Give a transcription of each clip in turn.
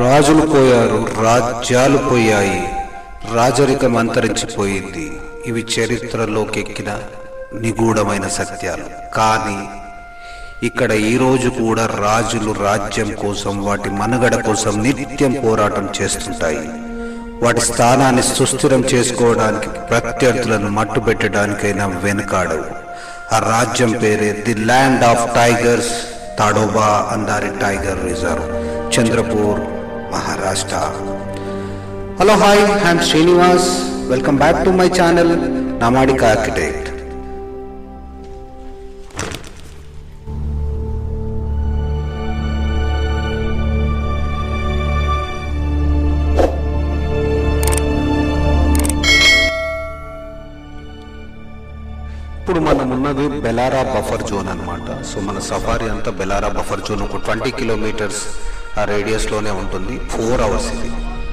రాజులు పోయారు రాజ్యాలు పోయాయి రాజరికం అంతరించిపోయింది ఇవి చరిత్రలోకెక్కిన నిగూఢమైన సత్యాలు కానీ ఇక్కడ ఈ రోజు కూడా రాజులు రాజ్యం కోసం వాటి మనుగడ కోసం నిత్యం పోరాటం చేస్తుంటాయి వాటి స్థానాన్ని సుస్థిరం చేసుకోవడానికి ప్రత్యర్థులను మట్టుబెట్టడానికైనా వెనుకాడవు ఆ రాజ్యం పేరే the land of tigers Tadoba Andhari tiger reserve Chandrapur Maharashtra hello hi I'm Srinivas welcome back to my channel nomadic architect ఇప్పుడు మనం ఉన్నది బెలారా బఫర్ జోన్ అన్నమాట సో మన సఫారీ అంతా బెలారా బఫర్ జోన్ ఒక ట్వంటీ కిలోమీటర్స్ ఆ రేడియస్ లోనే ఉంటుంది ఫోర్ అవర్స్ ఇది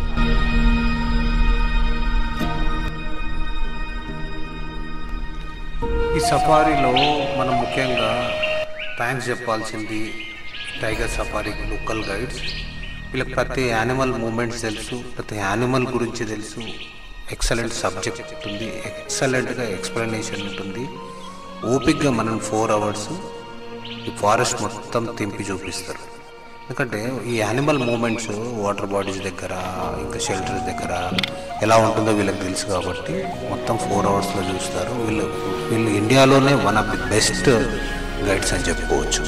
ఈ సఫారీలో మనం ముఖ్యంగా థ్యాంక్స్ చెప్పాల్సింది టైగర్ సఫారీ లోకల్ గైడ్స్ వీళ్ళకి ప్రతి యానిమల్ మూమెంట్స్ తెలుసు ప్రతి యానిమల్ గురించి తెలుసు ఎక్సలెంట్ సబ్జెక్ట్ ఉంటుంది ఎక్సలెంట్గా ఎక్స్ప్లెనేషన్ ఉంటుంది ఓపిక్గా మనం ఫోర్ అవర్స్ ఈ ఫారెస్ట్ మొత్తం తెంపి చూపిస్తారు ఎందుకంటే ఈ యానిమల్ మూమెంట్స్ వాటర్ బాడీస్ దగ్గర ఇంకా షెల్టర్స్ దగ్గర ఎలా ఉంటుందో వీళ్ళకి తెలుసు కాబట్టి మొత్తం ఫోర్ అవర్స్లో చూస్తారు వీళ్ళు వీళ్ళు ఇండియాలోనే one of the best guides అని చెప్పుకోవచ్చు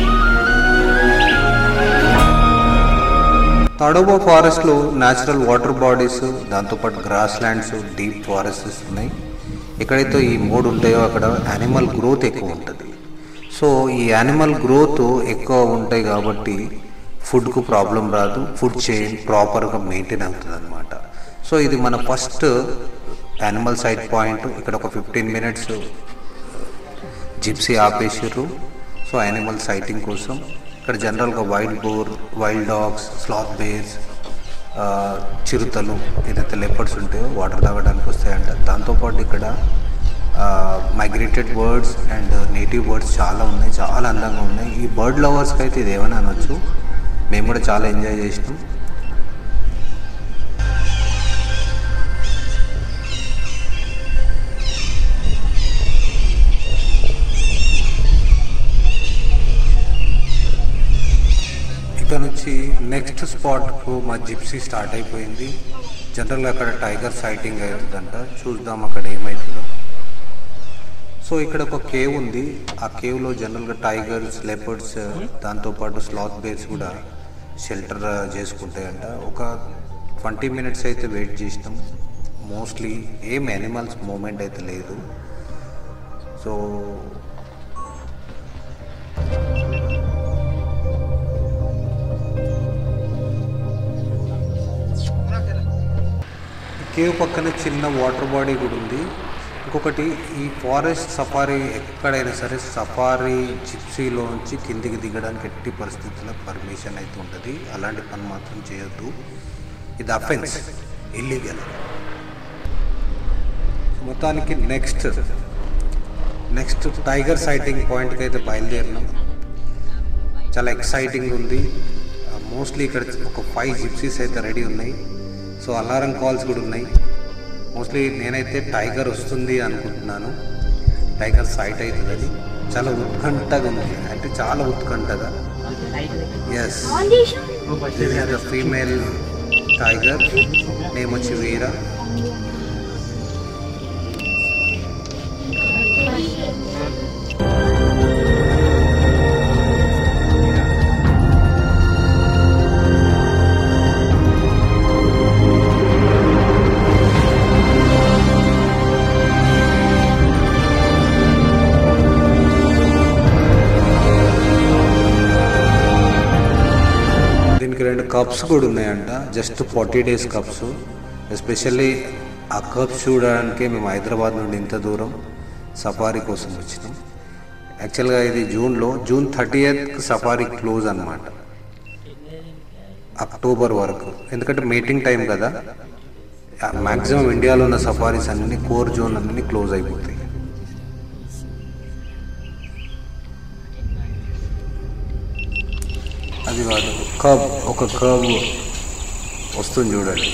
తడోబా ఫారెస్ట్లో న్యాచురల్ వాటర్ బాడీస్ దాంతోపాటు గ్రాస్ ల్యాండ్స్ డీప్ ఫారెస్ట్స్ ఉన్నాయి ఎక్కడైతే ఈ మూడు ఉంటాయో అక్కడ యానిమల్ గ్రోత్ ఎక్కువ ఉంటుంది సో ఈ యానిమల్ గ్రోత్ ఎక్కువ ఉంటాయి కాబట్టి ఫుడ్కు ప్రాబ్లం రాదు ఫుడ్ చైన్ ప్రాపర్గా మెయింటైన్ అవుతుంది అనమాట సో ఇది మన ఫస్ట్ యానిమల్ సైడ్ పాయింట్ ఇక్కడ ఒక ఫిఫ్టీన్ మినిట్స్ జిప్సీ ఆపేసారు సో యానిమల్ సైటింగ్ కోసం ఇక్కడ జనరల్గా wild boar wild dogs sloth bears చిరుతలు ఏదైతే లెపర్డ్స్ ఉంటాయో వాటర్ తాగడానికి వస్తాయంట దాంతోపాటు ఇక్కడ migrated birds and native birds చాలా ఉన్నాయి చాలా అందంగా ఉన్నాయి ఈ బర్డ్ లవర్స్కి అయితే ఇది ఏమైనా అనొచ్చు మేము కూడా చాలా ఎంజాయ్ చేసినాం ఇక్కడ నుంచి నెక్స్ట్ స్పాట్కు మా జిప్సీ స్టార్ట్ అయిపోయింది జనరల్గా అక్కడ టైగర్ సైటింగ్ అవుతుందంట చూద్దాం అక్కడ ఏమవుతుందో సో ఇక్కడ ఒక కేవ్ ఉంది ఆ కేవ్లో జనరల్గా టైగర్స్ లెపర్డ్స్ దాంతోపాటు స్లాత్ బేర్స్ కూడా షెల్టర్ చేసుకుంటాయంట ఒక ట్వంటీ మినిట్స్ అయితే వెయిట్ చేసినాం మోస్ట్లీ ఏం యానిమల్స్ మూమెంట్ అయితే లేదు సో కేవ్ పక్కన చిన్న వాటర్ బాడీ కూడా ఉంది ఇంకొకటి ఈ ఫారెస్ట్ సఫారీ ఎక్కడైనా సరే సఫారీ జిప్సీలో నుంచి కిందికి దిగడానికి ఎట్టి పరిస్థితుల్లో పర్మిషన్ అయితే ఉంటుంది అలాంటి పని మాత్రం చేయొద్దు ఇది అఫెన్స్ ఇల్లీగల్ మొత్తానికి నెక్స్ట్ నెక్స్ట్ టైగర్ సైటింగ్ పాయింట్కి అయితే బయలుదేరినాం చాలా ఎక్సైటింగ్ ఉంది మోస్ట్లీ ఇక్కడ ఒక ఫైవ్ జిప్సీస్ అయితే రెడీ ఉన్నాయి సో అలారం కాల్స్ కూడా ఉన్నాయి మోస్ట్లీ నేనైతే టైగర్ వస్తుంది అనుకుంటున్నాను టైగర్ సైట్ అవుతుందని చాలా ఉత్కంఠగా ఉంది అంటే చాలా ఉత్కంఠగా yes the female tiger name వచ్చి వీర దీనికి రెండు కప్స్ కూడా ఉన్నాయంట just forty days cubs especially ఆ కప్స్ చూడడానికే మేము హైదరాబాద్ నుండి ఇంత దూరం సఫారీ కోసం వచ్చినాం యాక్చువల్గా ఇది జూన్లో జూన్ థర్టీ సఫారీ క్లోజ్ అన్నమాట అక్టోబర్ వరకు ఎందుకంటే మీటింగ్ టైం కదా మ్యాక్సిమం ఇండియాలో ఉన్న సఫారీస్ అన్ని కోర్ జోన్ అన్ని క్లోజ్ అయిపోతాయి అది కాదు కబ్ ఒక కబ్ వస్తుంది చూడండి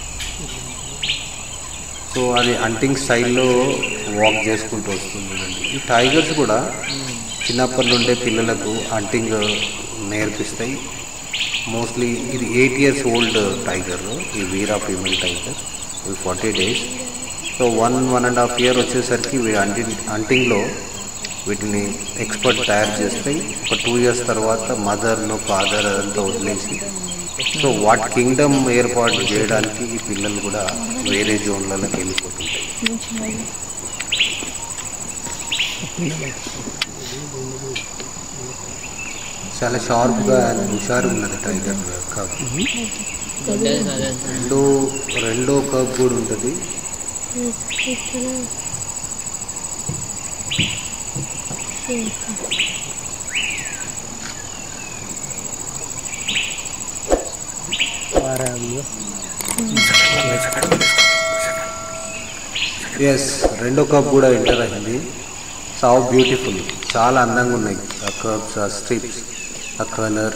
సో అది హంటింగ్ స్టైల్లో వాక్ చేసుకుంటూ వస్తుంది చూడండి ఈ టైగర్స్ కూడా చిన్నప్పటి నుండే పిల్లలకు హంటింగ్ నేర్పిస్తాయి మోస్ట్లీ ఇది ఎయిట్ ఇయర్స్ ఓల్డ్ టైగర్ ఈ వీరా ఫీమేల్ టైగర్ ఇది forty days so one one and half year వచ్చేసరికి వీడి హంటింగ్ హంటింగ్లో వీటిని ఎక్స్పర్ట్ తయారు చేస్తాయి ఒక టూ ఇయర్స్ తర్వాత మదర్ను ఫాదర్ అదంతా వదిలేసి సో వాటి కింగ్డమ్ ఏర్పాటు చేయడానికి ఈ పిల్లలు కూడా వేరే జోన్లలోకి వెళ్ళిపోతుంటాయి చాలా షార్ప్గా హుషారు ఉన్నది టైగర్ కప్ రెండో రెండో కప్ కూడా ఉంటుంది ఎస్ రెండో కప్ కూడా ఎంటర్ అయింది సో బ్యూటిఫుల్ చాలా అందంగా ఉన్నాయి ఆ కప్స్ ఆ స్ట్రిప్స్ ఆ కలర్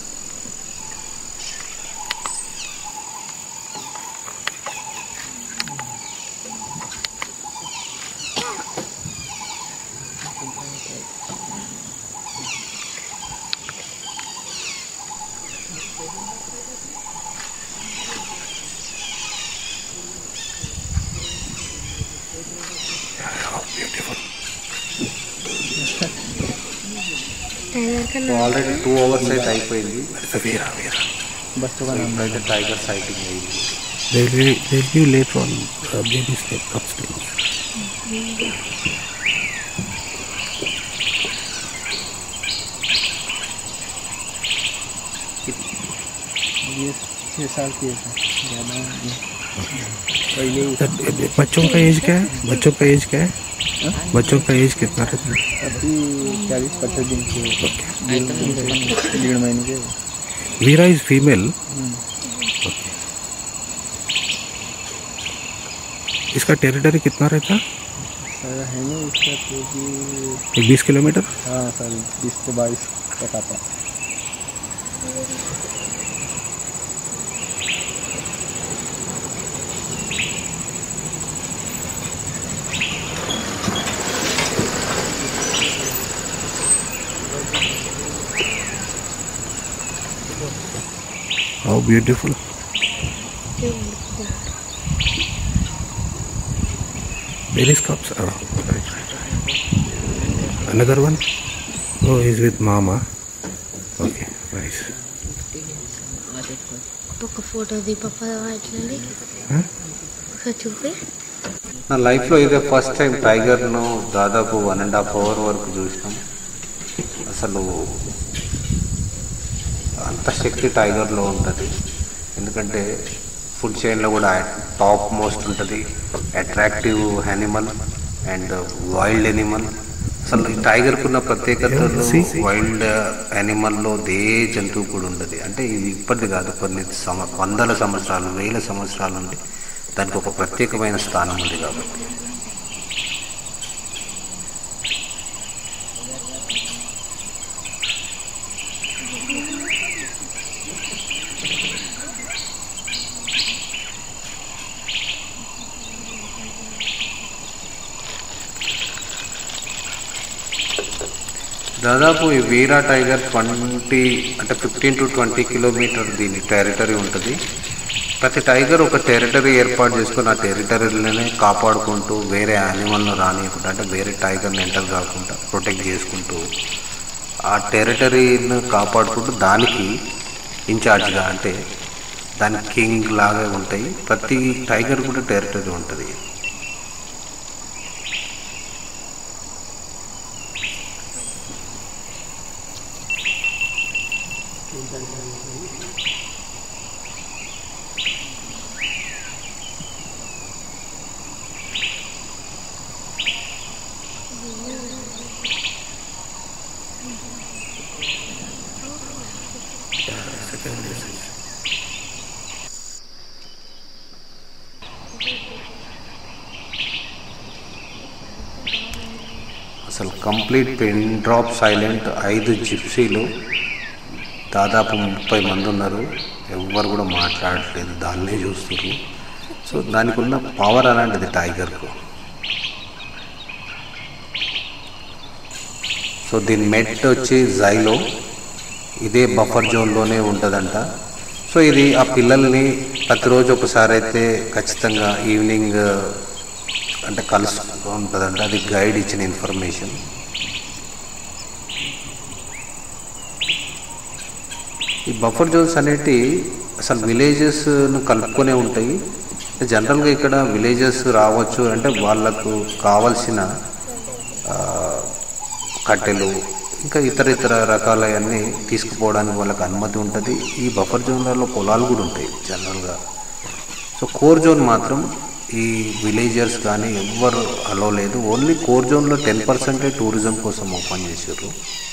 టైగర్ సో కన్నా ఆల్రెడీ టూ అవర్స్ అయితే అయిపోయింది వీరా వీరా बस तो సో ఇప్పుడైతే టైగర్ సైటింగ్ అయింది They'll, be- they'll give later on uh, baby step upstage. ये छः साल की है ज़्यादा नहीं। पहले ही That- uh, बच्चों का एज क्या है बच्चों का एज क्या है बच्चों का एज कितना रहता है अभी चालीस पचास दिन के डेढ़ डेढ़ महीने के वीरा इज फीमेल हम्म। इसका टेरिटरी कितना रहता है सर है ना इसका तो भी एक बीस किलोमीटर हाँ सर बीस से बाईस तक आता है how beautiful Where is cups? Oh, right, right, right. Another one? Oh, he's with mama. Okay, nice. ఒక ఫోటో ది పప్ప ఎట్లండి Huh? ఒకసారి చూపి నా లైఫ్లో ఇదే ఫస్ట్ టైం టైగర్ను దాదాపు వన్ అండ్ హాఫ్ అవర్ వరకు చూసినాం అసలు అంత శక్తి టైగర్లో ఉంటుంది ఎందుకంటే ఫుడ్ చైన్లో కూడా టాప్ మోస్ట్ ఉంటుంది attractive animal and wild animal అసలు ఈ టైగర్కు ఉన్న ప్రత్యేకతలు See, see. వైల్డ్ యానిమల్లో ఏ జంతువు కూడా ఉండదు అంటే ఇది ఇప్పటిది కాదు కొన్ని సమ వందల సంవత్సరాలు వేల సంవత్సరాల నుండి దానికి ఒక ప్రత్యేకమైన స్థానం ఉంది కాబట్టి దాదాపు ఈ వీరా టైగర్ ట్వంటీ అంటే ఫిఫ్టీన్ టు ట్వంటీ కిలోమీటర్ దీని టెరిటరీ ఉంటుంది ప్రతి టైగర్ ఒక టెరిటరీ ఏర్పాటు చేసుకుని ఆ టెరిటరీలోనే కాపాడుకుంటూ వేరే యానిమల్ను రానియకుండా అంటే వేరే టైగర్ని ఎంటర్ కాకుండా ప్రొటెక్ట్ చేసుకుంటూ ఆ టెరిటరీని కాపాడుకుంటూ దానికి ఇన్ఛార్జ్గా అంటే దాని కింగ్ లాగా ఉంటాయి ప్రతి టైగర్ కూడా టెరిటరీ ఉంటుంది అసలు కంప్లీట్ పెన్ డ్రాప్ సైలెంట్ ఐదు జిప్సీలు దాదాపు ముప్పై మంది ఉన్నారు ఎవ్వరు కూడా మాట్లాడట్లేదు దాన్నే చూస్తున్నారు సో దానికి ఉన్న పవర్ అలాంటిది టైగర్కు సో దీని మెట్ వచ్చి జైలో ఇదే బఫర్ జోన్లోనే ఉంటుందంట సో ఇది ఆ పిల్లల్ని ప్రతిరోజు ఒకసారి అయితే ఖచ్చితంగా ఈవినింగ్ అంటే కలుస్తూ ఉంటుందంట అది గైడ్ ఇచ్చిన ఇన్ఫర్మేషన్ ఈ బఫర్ జోన్స్ అనేటి అసలు విలేజెస్ను కలుపుకొనే ఉంటాయి జనరల్గా ఇక్కడ విలేజెస్ రావచ్చు అంటే వాళ్ళకు కావలసిన ఆ, కట్టెలు ఇంకా ఇతర ఇతర రకాలవన్నీ తీసుకుపోవడానికి వాళ్ళకి అనుమతి ఉంటుంది ఈ బఫర్ జోన్లలో పొలాలు కూడా ఉంటాయి జనరల్గా సో కోర్ జోన్ మాత్రం ఈ విలేజర్స్ కానీ ఎవ్వరు అలో లేదు ఓన్లీ కోర్ జోన్లో టెన్ పర్సెంటే టూరిజం కోసం ఓపెన్ చేశారు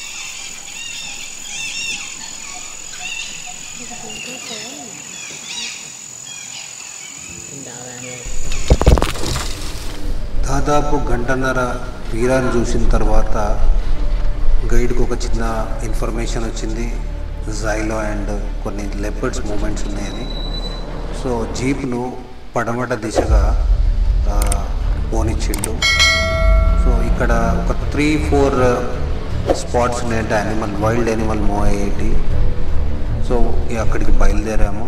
దాదాపు గంటన్నర వీరాన్ని చూసిన తర్వాత గైడ్కి ఒక చిన్న ఇన్ఫర్మేషన్ వచ్చింది జైలో అండ్ కొన్ని లెపర్డ్స్ మూమెంట్స్ ఉన్నాయని సో జీప్ను పడమట దిశగా ఆ, పోనిచ్చిండు సో ఇక్కడ ఒక త్రీ ఫోర్ స్పాట్స్ ఉన్నాయంటే యానిమల్ వైల్డ్ యానిమల్ మూవ్ అయ్యేటి సో ఇక అక్కడికి బయలుదేరాము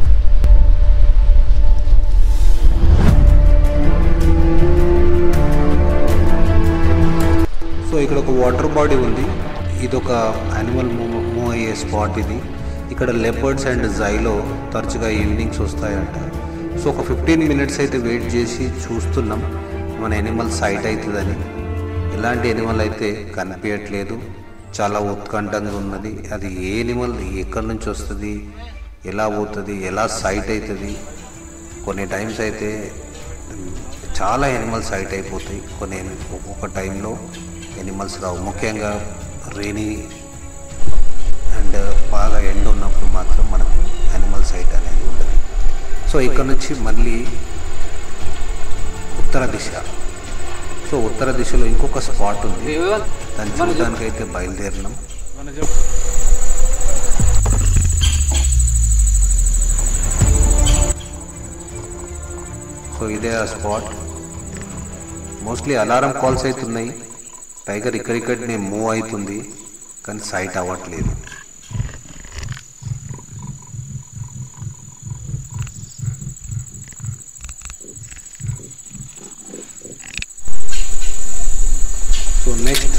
సో ఇక్కడ ఒక వాటర్ బాడీ ఉంది ఇది ఒక యానిమల్ మూవ్ మూవ్ అయ్యే స్పాట్ ఇది ఇక్కడ లెపర్డ్స్ అండ్ జైలో తరచుగా ఈవినింగ్స్ వస్తాయంట సో ఒక ఫిఫ్టీన్ మినిట్స్ అయితే వెయిట్ చేసి చూస్తున్నాం మన ఎనిమల్ సైట్ అవుతుందని ఎలాంటి ఎనిమల్ అయితే కనిపించట్లేదు చాలా ఉత్కంఠంగా ఉన్నది అది ఏ ఎనిమల్ ఎక్కడి నుంచి వస్తుంది ఎలా పోతుంది ఎలా సైట్ అవుతుంది కొన్ని టైమ్స్ అయితే ఉమ్, చాలా ఎనిమల్స్ సైట్ అయిపోతాయి కొన్ని ఒక్కొక్క టైంలో ఎనిమల్స్ రావు ముఖ్యంగా రైనీ అండ్ బాగా ఎండ ఉన్నప్పుడు మాత్రం మనకు యానిమల్ సైట్ అనేది ఉండదు సో ఇక్కడ నుంచి మళ్ళీ ఉత్తర దిశ సో ఉత్తర దిశలో ఇంకొక స్పాట్ ఉంది దాన్ని చూడడానికి అయితే బయలుదేరినాం సో ఇదే ఆ స్పాట్ మోస్ట్లీ అలారం కాల్స్ అవుతున్నాయి టైగర్ ఇక్కడిక్కడనే మూవ్ అవుతుంది కానీ సైట్ అవ్వట్లేదు సో నెక్స్ట్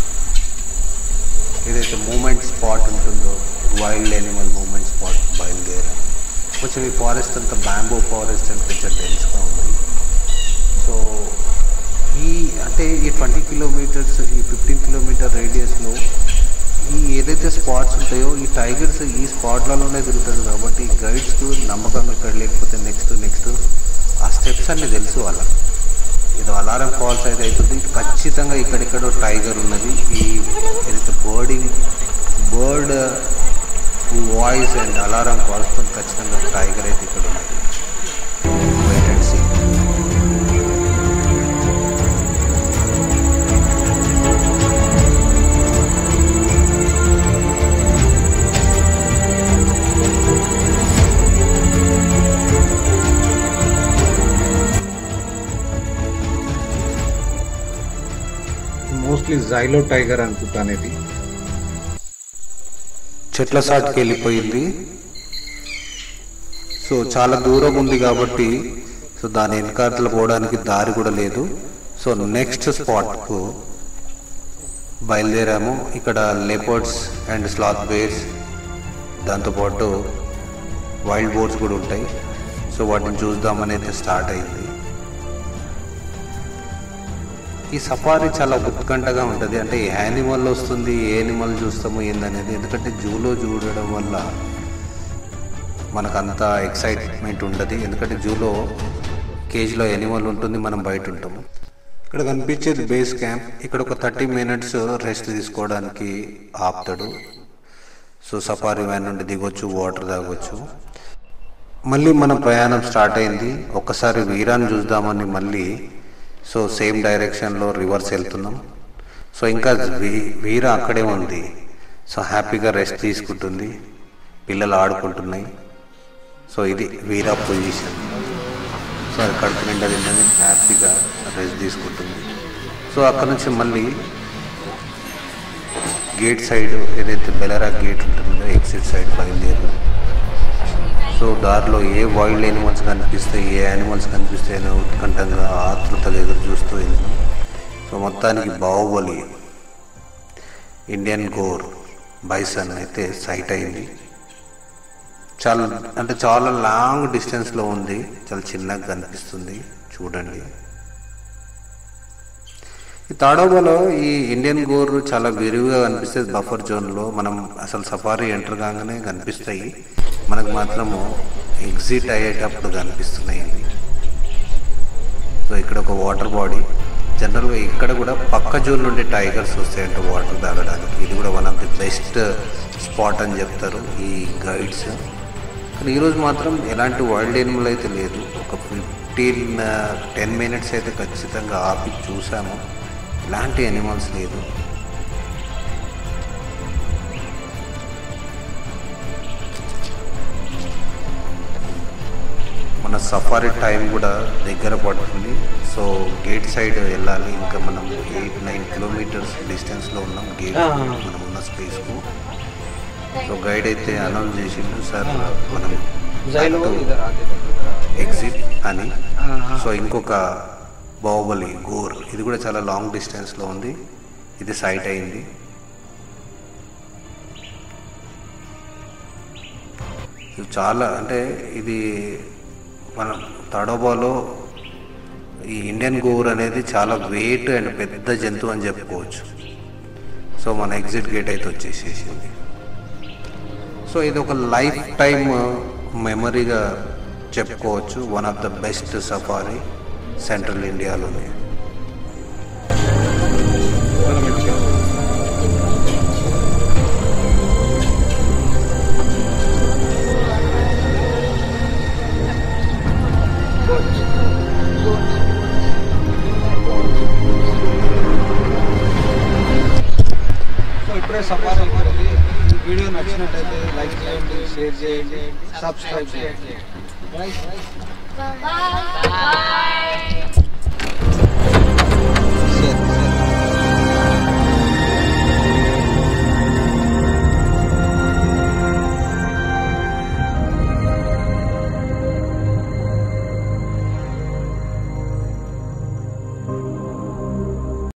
ఏదైతే మూమెంట్ స్పాట్ ఉంటుందో వైల్డ్ యానిమల్ మూమెంట్ స్పాట్ బయలుదేరాం కొంచెం ఈ ఫారెస్ట్ అంతా బ్యాంబూ ఫారెస్ట్ అని కొంచెం డెన్స్గా ఉంది సో ఈ అంటే ఈ ట్వంటీ కిలోమీటర్స్ ఈ ఫిఫ్టీన్ కిలోమీటర్ రేడియస్లో ఈ ఏదైతే స్పాట్స్ ఉంటాయో ఈ టైగర్స్ ఈ స్పాట్లలోనే తిరుగుతుంది కాబట్టి గైడ్స్కు నమ్మకం ఇక్కడ లేకపోతే నెక్స్ట్ నెక్స్ట్ ఆ స్టెప్స్ అన్నీ తెలుసు వాళ్ళకి ఏదో అలారం కాల్స్ అయితే అవుతుంది ఖచ్చితంగా ఇక్కడిక్కడో టైగర్ ఉన్నది ఈ ఏదైతే birding bird voice and alarm కాల్స్తో ఖచ్చితంగా టైగర్ అయితే ఇక్కడ ఉన్నది వెయిట్ అండ్ సీ మోస్ట్లీ జైలో టైగర్ అనుకుంటాను ఇది చెట్ల సాటుకి వెళ్ళిపోయింది సో చాలా దూరం ఉంది కాబట్టి సో దాని వెనకాతలు పోవడానికి దారి కూడా లేదు సో నెక్స్ట్ స్పాట్కు బయలుదేరాము ఇక్కడ లెపర్డ్స్ అండ్ స్లాత్ బేర్స్ దాంతోపాటు వైల్డ్ బోర్డ్స్ కూడా ఉంటాయి సో వాటిని చూద్దామని అయితే స్టార్ట్ అయింది ఈ సఫారీ చాలా ఉత్కంఠగా ఉంటుంది అంటే ఏ యానిమల్ వస్తుంది ఏ యానిమల్ చూస్తాము ఏందనేది ఎందుకంటే జూలో చూడడం వల్ల మనకు అంత ఎక్సైట్మెంట్ ఉండదు ఎందుకంటే జూలో కేజీలో యానిమల్ ఉంటుంది మనం బయట ఉంటాము ఇక్కడ కనిపించేది బేస్ క్యాంప్ ఇక్కడ ఒక థర్టీ మినిట్స్ రెస్ట్ తీసుకోవడానికి ఆపుతాడు సో సఫారీ వ్యాన్ నుండి దిగొచ్చు వాటర్ తాగొచ్చు మళ్ళీ మన ప్రయాణం స్టార్ట్ అయింది ఒక్కసారి వీరాన్ని చూద్దామని మళ్ళీ సో సేమ్ డైరెక్షన్లో రివర్స్ వెళ్తున్నాం సో ఇంకా వీ- వీర అక్కడే ఉంది సో హ్యాపీగా రెస్ట్ తీసుకుంటుంది పిల్లలు ఆడుకుంటున్నాయి సో ఇది వీరా పొజిషన్ సో అది కడుపు నిండా తిన్నది హ్యాపీగా రెస్ట్ తీసుకుంటుంది సో అక్కడ నుంచి మళ్ళీ గేట్ సైడ్ ఏదైతే బెలరా గేట్ ఉంటుందో ఎగ్జిట్ సైడ్ బయలుదేరు సో దారిలో ఏ వైల్డ్ యానిమల్స్ కనిపిస్తాయి ఏ యానిమల్స్ కనిపిస్తాయి అని ఉత్కంఠంగా ఆతృతగా ఎదురు చూస్తూ వెళ్ళినాం సో మొత్తానికి బాహుబలి ఇండియన్ గోర్ బైసన్ అయితే సైట్ అయింది చాలా అంటే చాలా లాంగ్ డిస్టెన్స్లో ఉంది చాలా చిన్నగా కనిపిస్తుంది చూడండి ఈ తాడోబాలో ఈ ఇండియన్ గోర్ చాలా విరివిగా కనిపిస్తుంది బఫర్ జోన్లో మనం అసలు సఫారీ ఎంటర్ కాగానే కనిపిస్తాయి మనకు మాత్రము ఎగ్జిట్ అయ్యేటప్పుడు కనిపిస్తున్నాయి ఇవి సో ఇక్కడ ఒక వాటర్ బాడీ జనరల్గా ఇక్కడ కూడా పక్క జోన్ నుండి టైగర్స్ వస్తాయంట వాటర్ తాగడానికి ఇది కూడా one of the best spot అని చెప్తారు ఈ గైడ్స్ కానీ ఈరోజు మాత్రం ఎలాంటి వైల్డ్ ఎనిమల్ అయితే లేదు ఒక ఫిఫ్టీన్ టెన్ మినిట్స్ అయితే ఖచ్చితంగా ఆపి చూసాము ఎలాంటి ఎనిమల్స్ లేదు మన సఫారీ టైం కూడా దగ్గర పడుతుంది సో గేట్ సైడ్ వెళ్ళాలి ఇంకా మనం ఎయిట్ నైన్ కిలోమీటర్స్ డిస్టెన్స్లో ఉన్నాం గేట్ మనం ఉన్న స్పేస్కు సో గైడ్ అయితే అనౌన్స్ చేసిండు సార్ మనం ఎగ్జిట్ అని సో ఇంకొక బాహుబలి గోర్ ఇది కూడా చాలా లాంగ్ డిస్టెన్స్లో ఉంది ఇది సైట్ అయింది ఇది చాలా అంటే ఇది మన తడోబాలో ఈ ఇండియన్ గోర్ అనేది చాలా వెయిట్ అండ్ పెద్ద జంతువు అని చెప్పుకోవచ్చు సో మన ఎగ్జిట్ గేట్ అయితే వచ్చేసేసింది సో ఇది ఒక లైఫ్ టైమ్ మెమరీగా చెప్పుకోవచ్చు one of the best safari central ఇండియాలోనే సో ఇప్పుడే సఫారీ అయిపోయింది ఈ వీడియో నచ్చినట్టయితే లైక్ చేయండి షేర్ చేయండి సబ్స్క్రైబ్ చేయండి బాయ్